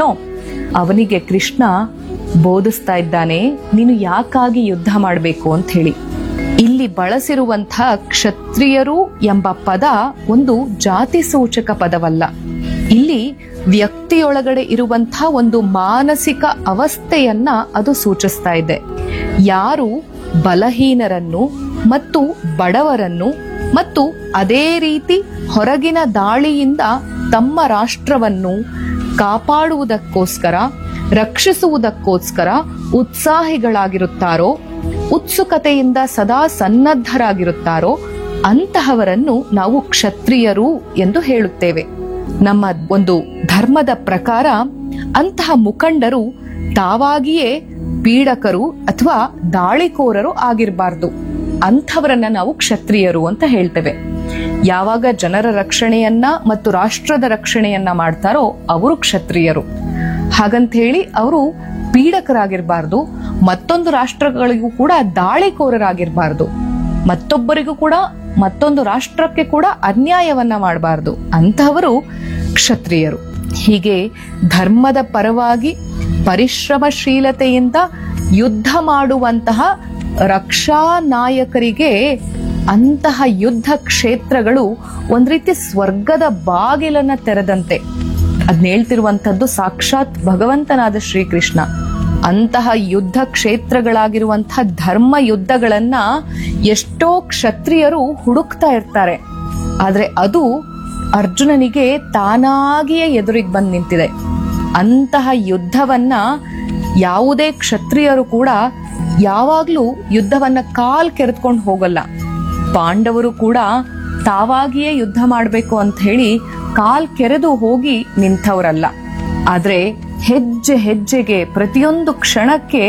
ಬಿಟ್ನೋ ಅವನಿಗೆ ಕೃಷ್ಣ ಬೋಧಿಸ್ತಾ ಇದ್ದಾನೆ ನೀನು ಯಾಕಾಗಿ ಯುದ್ಧ ಮಾಡಬೇಕು ಅಂತ ಹೇಳಿ ಇಲ್ಲಿ ಬಳಸಿರುವಂತಹ ಕ್ಷತ್ರಿಯರು ಎಂಬ ಪದ ಒಂದು ಜಾತಿ ಸೂಚಕ ಪದವಲ್ಲ ಇಲ್ಲಿ ವ್ಯಕ್ತಿಯೊಳಗಡೆ ಇರುವಂತಹ ಒಂದು ಮಾನಸಿಕ ಅವಸ್ಥೆಯನ್ನ ಅದು ಸೂಚಿಸ್ತಾ ಇದೆ ಯಾರು ಬಲಹೀನರನ್ನು ಮತ್ತು ಬಡವರನ್ನು ಮತ್ತು ಅದೇ ರೀತಿ ಹೊರಗಿನ ದಾಳಿಯಿಂದ ತಮ್ಮ ರಾಷ್ಟ್ರವನ್ನು ಕಾಪಾಡುವುದಕ್ಕೋಸ್ಕರ ರಕ್ಷಿಸುವುದಕ್ಕೋಸ್ಕರ ಉತ್ಸಾಹಿಗಳಾಗಿರುತ್ತಾರೋ ಉತ್ಸುಕತೆಯಿಂದ ಸದಾ ಸನ್ನದ್ಧರಾಗಿರುತ್ತಾರೋ ಅಂತಹವರನ್ನು ನಾವು ಕ್ಷತ್ರಿಯರು ಎಂದು ಹೇಳುತ್ತೇವೆ ನಮ್ಮ ಒಂದು ಧರ್ಮದ ಪ್ರಕಾರ ಅಂತಹ ಮುಖಂಡರು ತಾವಾಗಿಯೇ ಪೀಡಕರು ಅಥವಾ ದಾಳಿಕೋರರು ಆಗಿರಬಾರ್ದು ಅಂಥವರನ್ನ ನಾವು ಕ್ಷತ್ರಿಯರು ಅಂತ ಹೇಳ್ತೇವೆ ಯಾವಾಗ ಜನರ ರಕ್ಷಣೆಯನ್ನ ಮತ್ತು ರಾಷ್ಟ್ರದ ರಕ್ಷಣೆಯನ್ನ ಮಾಡ್ತಾರೋ ಅವರು ಕ್ಷತ್ರಿಯರು ಹಾಗಂತ ಹೇಳಿ ಅವರು ಪೀಡಕರಾಗಿರ್ಬಾರ್ದು ಮತ್ತೊಂದು ರಾಷ್ಟ್ರಗಳಿಗೂ ಕೂಡ ದಾಳಿಕೋರರಾಗಿರ್ಬಾರ್ದು ಮತ್ತೊಬ್ಬರಿಗೂ ಕೂಡ ಮತ್ತೊಂದು ರಾಷ್ಟ್ರಕ್ಕೆ ಕೂಡ ಅನ್ಯಾಯವನ್ನ ಮಾಡಬಾರ್ದು ಅಂತಹವರು ಕ್ಷತ್ರಿಯರು ಹೀಗೆ ಧರ್ಮದ ಪರವಾಗಿ ಪರಿಶ್ರಮಶೀಲತೆಯಿಂದ ಯುದ್ಧ ಮಾಡುವಂತಹ ರಕ್ಷಾ ನಾಯಕರಿಗೆ ಅಂತಹ ಯುದ್ಧ ಕ್ಷೇತ್ರಗಳು ಒಂದ್ ರೀತಿ ಸ್ವರ್ಗದ ಬಾಗಿಲನ್ನ ತೆರೆದಂತೆ ಅದ್ನ ಹೇಳ್ತಿರುವಂತದ್ದು ಸಾಕ್ಷಾತ್ ಭಗವಂತನಾದ ಶ್ರೀಕೃಷ್ಣ ಅಂತಹ ಯುದ್ಧ ಕ್ಷೇತ್ರಗಳಾಗಿರುವಂತಹ ಧರ್ಮ ಯುದ್ಧಗಳನ್ನ ಎಷ್ಟೋ ಕ್ಷತ್ರಿಯರು ಹುಡುಕ್ತಾ ಇರ್ತಾರೆ ಆದ್ರೆ ಅದು ಅರ್ಜುನನಿಗೆ ತಾನಾಗಿಯೇ ಎದುರಿಗೆ ಬಂದ್ ನಿಂತಿದೆ ಅಂತಹ ಯುದ್ಧವನ್ನ ಯಾವುದೇ ಕ್ಷತ್ರಿಯರು ಕೂಡ ಯಾವಾಗ್ಲೂ ಯುದ್ಧವನ್ನ ಕಾಲ್ ಕೆರೆದುಕೊಂಡು ಹೋಗಲ್ಲ ಪಾಂಡವರು ಕೂಡ ತಾವಾಗಿಯೇ ಯುದ್ಧ ಮಾಡಬೇಕು ಅಂತ ಹೇಳಿ ಕಾಲ್ ಕೆರೆದು ಹೋಗಿ ನಿಂತವರಲ್ಲ ಆದ್ರೆ ಹೆಜ್ಜೆ ಹೆಜ್ಜೆಗೆ ಪ್ರತಿಯೊಂದು ಕ್ಷಣಕ್ಕೆ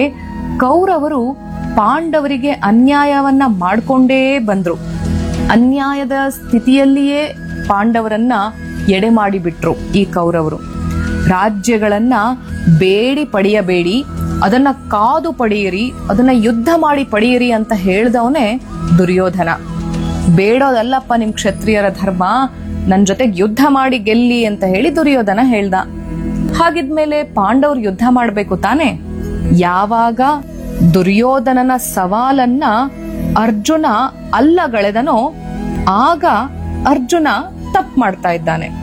ಕೌರವರು ಪಾಂಡವರಿಗೆ ಅನ್ಯಾಯವನ್ನ ಮಾಡ್ಕೊಂಡೇ ಬಂದ್ರು ಅನ್ಯಾಯದ ಸ್ಥಿತಿಯಲ್ಲಿಯೇ ಪಾಂಡವರನ್ನ ಎಡೆ ಮಾಡಿಬಿಟ್ರು ಈ ಕೌರವರು ರಾಜ್ಯಗಳನ್ನ ಬೇಡಿ ಪಡೆಯಬೇಡಿ ಅದನ್ನ ಕಾದು ಪಡೆಯಿರಿ ಅದನ್ನ ಯುದ್ಧ ಮಾಡಿ ಪಡೆಯಿರಿ ಅಂತ ಹೇಳ್ದವನೇ ದುರ್ಯೋಧನ ಬೇಡೋದಲ್ಲಪ್ಪ ನಿಮ್ ಕ್ಷತ್ರಿಯರ ಧರ್ಮ ನನ್ ಜೊತೆಗೆ ಯುದ್ಧ ಮಾಡಿ ಗೆಲ್ಲಿ ಅಂತ ಹೇಳಿ ದುರ್ಯೋಧನ ಹೇಳ್ದ ಹಾಗಿದ್ಮೇಲೆ ಪಾಂಡವ್ರು ಯುದ್ಧ ಮಾಡ್ಬೇಕು ತಾನೆ ಯಾವಾಗ ದುರ್ಯೋಧನನ ಸವಾಲನ್ನ ಅರ್ಜುನ ಅಲ್ಲಗಳೆದನೋ ಆಗ ಅರ್ಜುನ ತಪ್ಪು ಮಾಡ್ತಾ ಇದ್ದಾನೆ